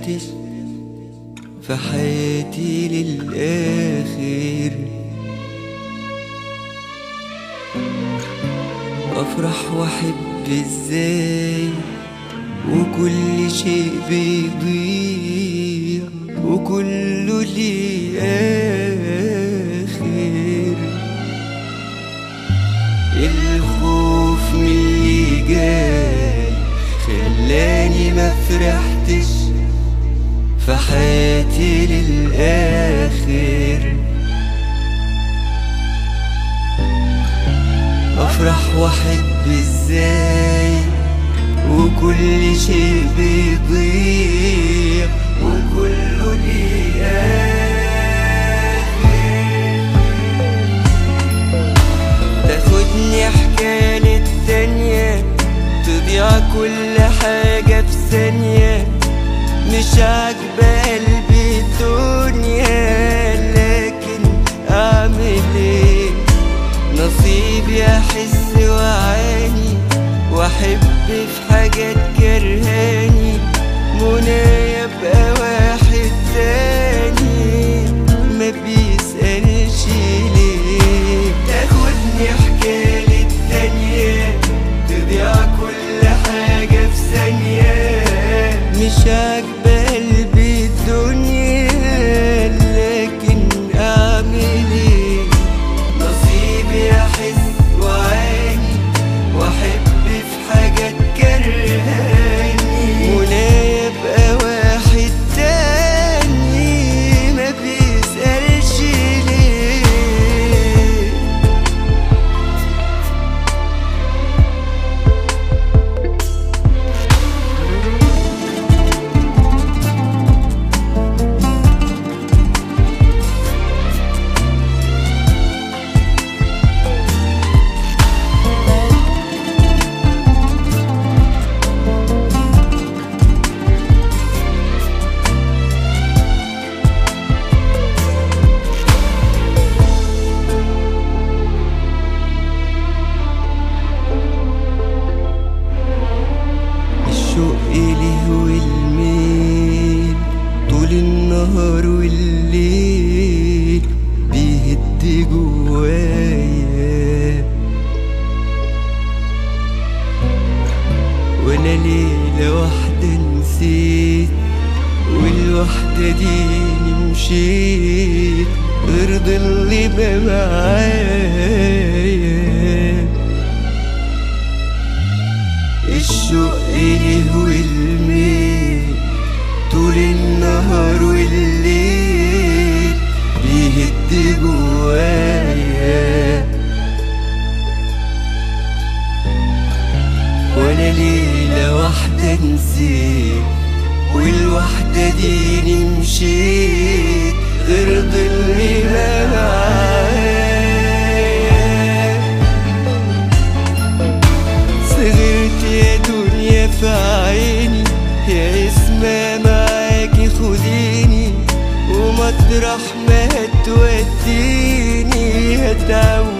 فرحتش في حياتي للآخر أفرح وأحب إزاي وكل شيء بيضيع وكله ليه آخر الخوف من اللي جاي خلاني ما فرحتش في حياتي للآخر أفرح وأحب إزاي وكل شيء بيضيع وكله ليه آخر تاخدني حكاية للتانية تضيع كل حاجة في ثانية مش عاجبة قلبي الدنيا لكن أعمل إيه نصيبي أحس وأعاني وأحب في حاجات كرهاني منايا أبقى واحد تاني ما بيسألش ليه تاخدني حكاية للتانية تضيع كل حاجة في ثانية مش عاجبة قلبي الدنيا لكن أعمل إيه نصيبي أحس وأعاني وأحب في حاجات كرهاني منايا أبقى واحد تاني ما بيسألش ليه الشوق إليه والميل طول النهار والليل بيهد جوايا وانا ليلة واحدة نسيت والوحدة دي مشيت غير ضل ما معايا الشوق إليه والميل طول النهار والليل بيهد جوايا وانا ليلة واحدة نسيت والوحدة دي مشيت غير ضل ما معايا صغرت يا دنيا في عيني يا اسمى معاكي خديني ومطرح ما هتوديني هتعود